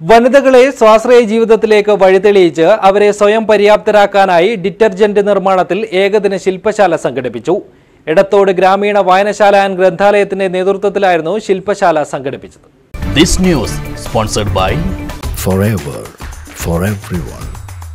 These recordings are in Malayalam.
വനിതകളെ സ്വാശ്രയ ജീവിതത്തിലേക്ക് വഴിതെളിയിച്ച് അവരെ സ്വയം പര്യാപ്തരാക്കാനായി ഡിറ്റർജന്റ് നിർമ്മാണത്തിൽ ഏകദിന ശില്പശാല സംഘടിപ്പിച്ചു എടത്തോട് ഗ്രാമീണ വായനശാല ആൻഡ് ഗ്രന്ഥാലയത്തിന്റെ നേതൃത്വത്തിലായിരുന്നു ശില്പശാല സംഘടിപ്പിച്ചത് This news sponsored by forever for everyone.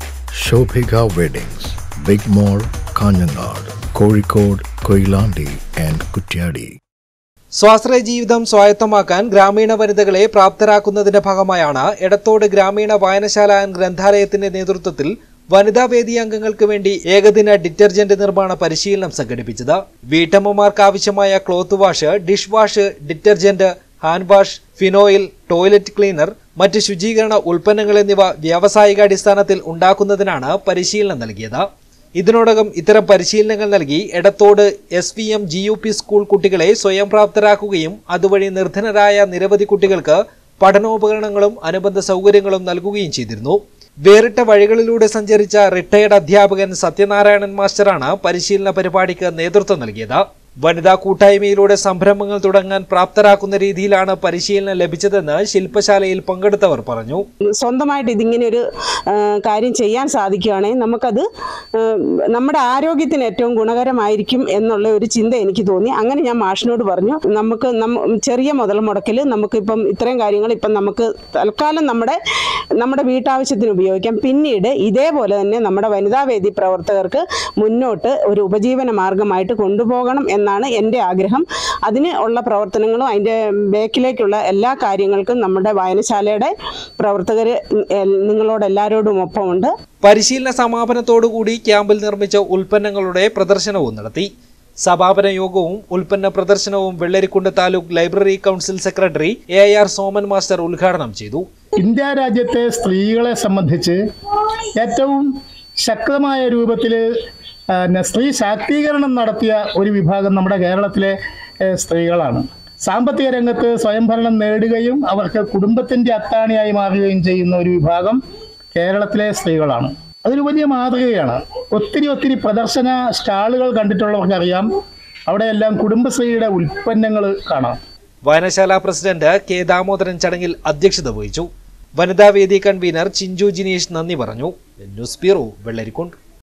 Shobhika Weddings, Big Mall, Kanyanad, Kozhikode, Koilandi and Kutyadi. സ്വാശ്രയ ജീവിതം സ്വായത്തമാക്കാൻ ഗ്രാമീണ വനിതകളെ പ്രാപ്തരാക്കുന്നതിന്റെ ഭാഗമായാണ് എടത്തോട് ഗ്രാമീണ വായനശാല ആൻഡ് ഗ്രന്ഥാലയത്തിന്റെ നേതൃത്വത്തിൽ വനിതാ വേദി അംഗങ്ങൾക്ക് വേണ്ടി ഏകദിന ഡിറ്റർജന്റ് നിർമ്മാണ പരിശീലനം സംഘടിപ്പിച്ചത് വീട്ടമ്മമാർക്ക് ആവശ്യമായ cloth wash dish wash detergent hand wash phenyl toilet cleaner മറ്റ് ശുചീകരണ ഉൽപ്പന്നങ്ങൾ എന്നിവ വ്യാവസായികാടിസ്ഥാനത്തിൽ ഉണ്ടാക്കുന്നതിനാണ് പരിശീലനം നൽകിയത് ഇതിനോടകം ഇത്തരം പരിശീലനങ്ങൾ നൽകി Edathode S V M G U P school കുട്ടികളെ സ്വയം പ്രാപ്തരാക്കുകയും അതുവഴി നിർധനരായ നിരവധി കുട്ടികൾക്ക് പഠനോപകരണങ്ങളും അനുബന്ധ സൗകര്യങ്ങളും നൽകുകയും ചെയ്തിരുന്നു വേറിട്ട വഴികളിലൂടെ സഞ്ചരിച്ച റിട്ടയർഡ് അധ്യാപകൻ സത്യനാരായണൻ മാസ്റ്ററാണ് പരിശീലന പരിപാടിക്ക് നേതൃത്വം നൽകിയത് വനിതാ കൂട്ടായ്മയിലൂടെ സംരംഭങ്ങൾ തുടങ്ങാൻ പ്രാപ്തരാക്കുന്ന രീതിയിലാണ് പരിശീലനം ലഭിച്ചതെന്ന് ശില്പശാലയിൽ പങ്കെടുത്തവർ പറഞ്ഞു സ്വന്തമായിട്ട് ഇതിങ്ങനെ ഒരു ആ, കാര്യം ചെയ്യാൻ സാധിക്കുകയാണെങ്കിൽ നമുക്കത് ആ, നമ്മുടെ ആരോഗ്യത്തിന് ഏറ്റവും ഗുണകരമായിരിക്കും എന്നുള്ള ഒരു ചിന്ത എനിക്ക് തോന്നി അങ്ങനെ ഞാൻ മാഷിനോട് പറഞ്ഞു നമുക്ക് നമ്മ ചെറിയ മുതൽ മുടക്കിൽ നമുക്കിപ്പം ഇത്രയും കാര്യങ്ങൾ ഇപ്പം നമുക്ക് തൽക്കാലം നമ്മുടെ നമ്മുടെ വീട്ടാവശ്യത്തിന് ഉപയോഗിക്കാം പിന്നീട് ഇതേപോലെ തന്നെ നമ്മുടെ വനിതാവേദി പ്രവർത്തകർക്ക് മുന്നോട്ട് ഒരു ഉപജീവന മാർഗമായിട്ട് കൊണ്ടുപോകണം എന്നാണ് എൻ്റെ ആഗ്രഹം അതിന് ഉള്ള പ്രവർത്തനങ്ങളും അതിൻ്റെ ബേക്കിലേക്കുള്ള എല്ലാ കാര്യങ്ങൾക്കും നമ്മുടെ വായനശാലയുടെ പ്രവർത്തകർ നിങ്ങളോട് എല്ലാവരോടും ഒപ്പമുണ്ട് പരിശീലന സമാപനത്തോടുകൂടി ക്യാമ്പിൽ നിർമ്മിച്ച ഉൽപ്പന്നങ്ങളുടെ പ്രദർശനവും നടത്തി സമാപന യോഗവും ഉൽപ്പന്ന പ്രദർശനവും Vellarikundu taluk library council secretary A R Soman master ഉദ്ഘാടനം ചെയ്തു ഇന്ത്യ രാജ്യത്തെ സ്ത്രീകളെ സംബന്ധിച്ച് ഏറ്റവും ശക്തമായ രൂപത്തിൽ സ്ത്രീ ശാക്തീകരണം നടത്തിയ ഒരു വിഭാഗം നമ്മുടെ കേരളത്തിലെ ഏഹ്, സ്ത്രീകളാണ് സാമ്പത്തിക രംഗത്ത് സ്വയംഭരണം നേടുകയും അവർക്ക് കുടുംബത്തിൻ്റെ അത്താണിയായി മാറുകയും ചെയ്യുന്ന ഒരു വിഭാഗം കേരളത്തിലെ സ്ത്രീകളാണ് അതൊരു വലിയ മാതൃകയാണ് ഒത്തിരി ഒത്തിരി പ്രദർശന സ്റ്റാളുകൾ കണ്ടിട്ടുള്ളവർക്കറിയാം അവിടെയെല്ലാം കുടുംബശ്രീയുടെ ഉൽപ്പന്നങ്ങൾ കാണാം വായനശാല പ്രസിഡന്റ് കെ ദാമോദരൻ ചടങ്ങിൽ അധ്യക്ഷത വഹിച്ചു വനിതാ വേദി കൺവീനർ ചിഞ്ചു ജിനീഷ് നന്ദി പറഞ്ഞു ന്യൂസ് ബ്യൂറോ വെള്ളരിക്കുണ്ട്